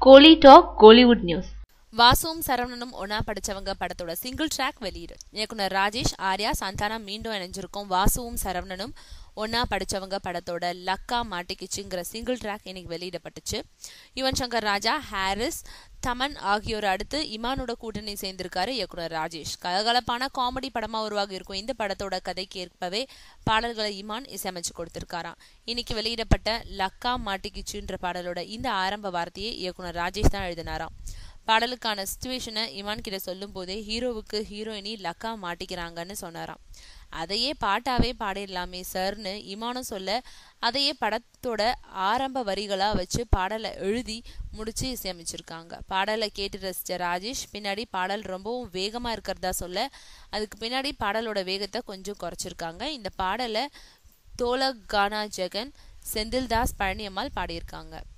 கோலி talk Kollywood news வாசுவும் சரவணனும் ஒன்னா படிச்சவங்க படத்தோட சிங்கிள் ட்ராக் வெளியீடு இயக்குனர் ராஜேஷ் ஆர்யா சந்தானா மீண்டும் இணைஞ்சிருக்கும் வாசுவும் சரவணனும் ஒன்னா படிச்சவங்க படத்தோட லக்கா மாட்டிக்கிச்சுங்கிற சிங்கிள் ட்ராக் இன்னைக்கு வெளியிடப்பட்டுச்சு யுவன் சங்கர் ராஜா ஹாரிஸ் தமன் ஆகியோர் அடுத்து இமானோட கூட்டணி சேர்ந்திருக்காரு இயக்குனர் ராஜேஷ் கலகலப்பான காமெடி படமா உருவாகி இருக்கும் இந்த படத்தோட கதைக்கு ஏற்பவே பாடல்களை இமான் இசையமைச்சு கொடுத்திருக்காராம் இன்னைக்கு வெளியிடப்பட்ட லக்கா மாட்டிக்கிச்சுன்ற பாடலோட இந்த ஆரம்ப வார்த்தையை இயக்குனர் ராஜேஷ் தான் எழுதினாராம் பாடலுக்கான சுச்சுவேஷனை இமான் கிட்ட சொல்லும் போதே ஹீரோவுக்கு ஹீரோயினி லக்கா மாட்டிக்கிறாங்கன்னு சொன்னாராம் அதையே பாட்டாவே பாடிடலாமே சார்னு இமானும் சொல்ல அதையே படத்தோட ஆரம்ப வரிகளா வச்சு பாடலை எழுதி முடிச்சு இசையமைச்சிருக்காங்க பாடலை கேட்டு ரசிச்ச ராஜேஷ் பின்னாடி பாடல் ரொம்பவும் வேகமா இருக்கிறதா சொல்ல அதுக்கு பின்னாடி பாடலோட வேகத்தை கொஞ்சம் குறைச்சிருக்காங்க இந்த பாடலை தோலக் கானா ஜெகன் செந்தில்தாஸ் பழனியம்மாள் பாடியிருக்காங்க